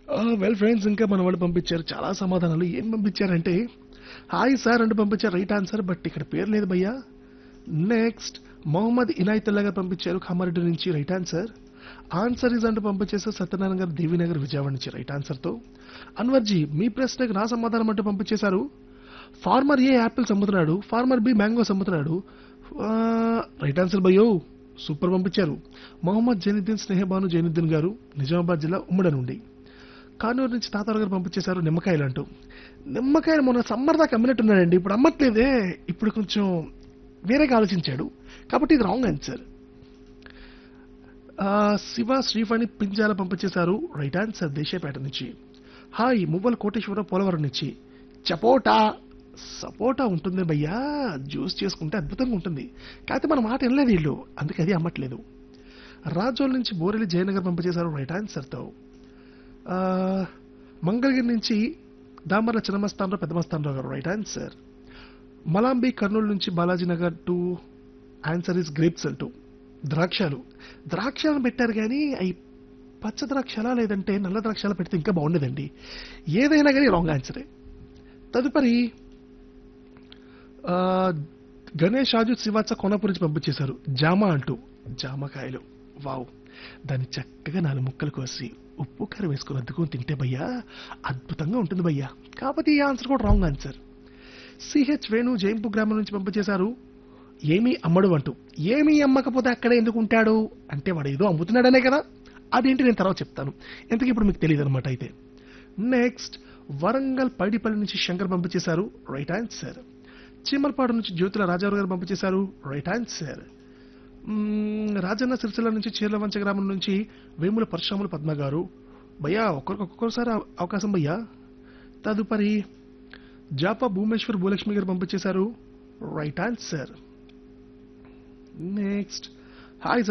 well friends ఇంకా మన వాళ్ళు పంపించారు చాలా సమాధానాలు ఏం పంపించారంటే హాయ్ సార్ అంటూ పంపించారు రైట్ ఆన్సర్ బట్ ఇక్కడ పేరు లేదు భయ్యా నెక్స్ట్ మొహమ్మద్ ఇనాయతుల్లా గారు పంపించారు కామారెడ్డి నుంచి రైట్ ఆన్సర్ ఆన్సర్ ఇస్ అంటూ పంపించేసారు సత్యనారాయణ గారు దేవీనగర్ విజయవాడ నుంచి రైట్ ఆన్సర్తో అన్వర్జీ మీ ప్రశ్నకు నా సమాధానం అంటూ పంపించేశారు ఫార్మర్ ఏ యాపిల్స్ అమ్ముతున్నాడు ఫార్మర్ బి మ్యాంగోస్ అమ్ముతున్నాడు ఆ, రైట్ ఆన్సర్ భయ్యో సూపర్ పంపించారు మొహమ్మద్ జైనుద్దీన్ స్నేహబాను జైనుద్దీన్ గారు నిజామాబాద్ జిల్లా ఉమ్మడి నుండి కానూరు నుంచి తాతారు గారు పంపించేశారు నిమ్మకాయలు అంటూ నిమ్మకాయలు మొన్న సమ్మర్ దాకా అమ్మినట్టున్నాడండి ఇప్పుడు అమ్మట్లేదే ఇప్పుడు కొంచెం వేరేగా ఆలోచించాడు కాబట్టి ఇది రాంగ్ ఆన్సర్ ఆ, శివ శ్రీఫణి పింజాల పంపించేశారు రైట్ ఆన్సర్ దేశేపేట నుంచి హాయ్ మువ్వల కోటేశ్వర పోలవరం నుంచి చపోటా సపోటా ఉంటుంది భయ్యా జ్యూస్ చేసుకుంటే అద్భుతంగా ఉంటుంది కాకపోతే మన మాట వినలేదు వీళ్ళు అందుకే అది అమ్మట్లేదు రాజోల్ నుంచి బోరెలి జయనగర్ పంపించేశారు రైట్ ఆన్సర్తో ఆ, మంగళగిరి నుంచి దామర్ల చిన్నమస్తానరావు పెద్దమస్తానరావు గారు రైట్ ఆన్సర్ మలాంబి కర్నూలు నుంచి Balaji Nagar to answer is grapes అంటూ ద్రాక్షలు ద్రాక్షలను పెట్టారు కానీ అవి పచ్చ ద్రాక్షలా లేదంటే నల్ల ద్రాక్షలా పెడితే ఇంకా బాగుండేదండి ఏదైనా కానీ రాంగ్ ఆన్సరే తదుపరి ఆ, గణేష్ రాజు శివాచ కొనపు నుంచి పంపించేశారు జామ అంటూ జామకాయలు వావ్ దాన్ని చక్కగా నాలుగు ముక్కలు కోసి ఉప్పు కారం వేసుకుని అద్దుకొని తింటే భయ్యా అద్భుతంగా ఉంటుంది భయ్యా కాకపోతే ఈ ఆన్సర్ కూడా wrong answer CH Venu Jayampu గ్రామం నుంచి పంపించేశారు ఏమీ అమ్మడు అంటూ ఏమీ అమ్మకపోతే అక్కడే ఎందుకు ఉంటాడు అంటే వాడు ఏదో అమ్ముతున్నాడనే కదా అదేంటి నేను తర్వాత చెప్తాను ఎంతకి ఇప్పుడు మీకు తెలియదు అనమాట అయితే నెక్స్ట్ వరంగల్ పైడిపల్లి నుంచి శంకర్ పంపించేశారు రైట్ ఆన్సర్ చీమలపాడు నుంచి జ్యోతుల రాజారావు గారు పంపించేశారు రైట్ ఆన్సర్ మ్మ్, రాజన్న సిరిసిల్ల నుంచి చీర్లవంచ గ్రామం నుంచి వేముల పరశురాములు పద్మ గారు భయ్యా ఒక్కరికి ఒక్కొక్కసారి అవ- అవకాశం భయ్యా తదుపరి జాపా భూమేశ్వర్ భూలక్ష్మి గారు పంపించేశారు రైట్ ఆన్సర్ నెక్స్ట్ హాయ్